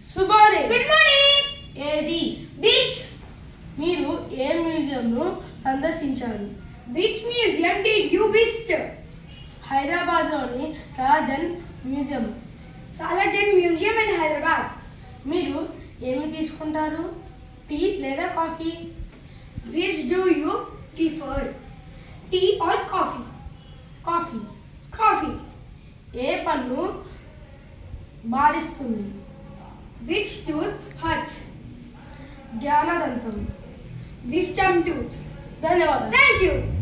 శుభోదయం good morning ఏది beach మీరు ఏ మ్యూజియంను సందర్శించారు beach museum did you visit హైదరాబాద్లోని సహజన్ museum Salar Jung museum and Hyderabad మీరు ఏమి తీసుకుంటారు టీ లేదా coffee which do you prefer tea or coffee coffee coffee ఏ పన్ను బాధిస్తుంది విచ్ టూత్ హర్ట్స్ జ్ఞానదంతం విస్టమ్ టూత్ ధన్యవాదాలు థ్యాంక్ యూ